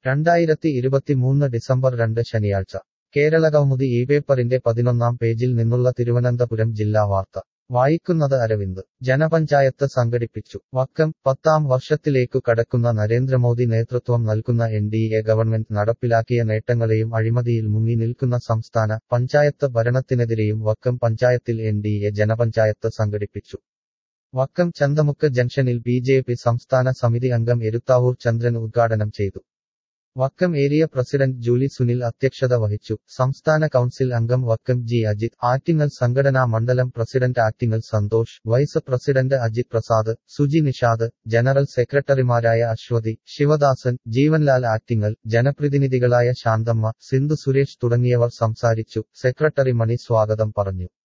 രണ്ടായിരത്തി ഇരുപത്തിമൂന്ന് ഡിസംബർ രണ്ട് ശനിയാഴ്ച കേരളകൗമുദി ഈ പേപ്പറിന്റെ പതിനൊന്നാം പേജിൽ നിന്നുള്ള തിരുവനന്തപുരം ജില്ലാ വാർത്ത വായിക്കുന്നത് അരവിന്ദ് ജനപഞ്ചായത്ത് സംഘടിപ്പിച്ചു വക്കം പത്താം വർഷത്തിലേക്കു കടക്കുന്ന നരേന്ദ്രമോദി നേതൃത്വം നൽകുന്ന എൻ ഡി എ ഗവൺമെന്റ് നടപ്പിലാക്കിയ നേട്ടങ്ങളെയും അഴിമതിയിൽ മുങ്ങി നിൽക്കുന്ന സംസ്ഥാന പഞ്ചായത്ത് ഭരണത്തിനെതിരെയും വക്കം പഞ്ചായത്തിൽ എൻ ഡി എ ജനപഞ്ചായത്ത് സംഘടിപ്പിച്ചു വക്കം ചന്തമുക്ക് ജംഗ്ഷനിൽ ബി ജെ പി സംസ്ഥാന സമിതി അംഗം എരുത്താവൂർ ചന്ദ്രൻ ഉദ്ഘാടനം ചെയ്തു വക്കം ഏരിയ പ്രസിഡന്റ് ജൂലി സുനിൽ അധ്യക്ഷത വഹിച്ചു സംസ്ഥാന കൗൺസിൽ അംഗം വക്കം ജി അജിത് ആറ്റിങ്ങൽ സംഘടനാ മണ്ഡലം president Attingal Santhosh vice president Ajith Prasad Suji Nishad general സെക്രട്ടറിമാരായ അശ്വതി ശിവദാസൻ ജീവൻലാൽ ആറ്റിങ്ങൽ ജനപ്രതിനിധികളായ ശാന്തമ്മ സിന്ധു സുരേഷ് തുടങ്ങിയവർ സംസാരിച്ചു സെക്രട്ടറി മണി സ്വാഗതം പറഞ്ഞു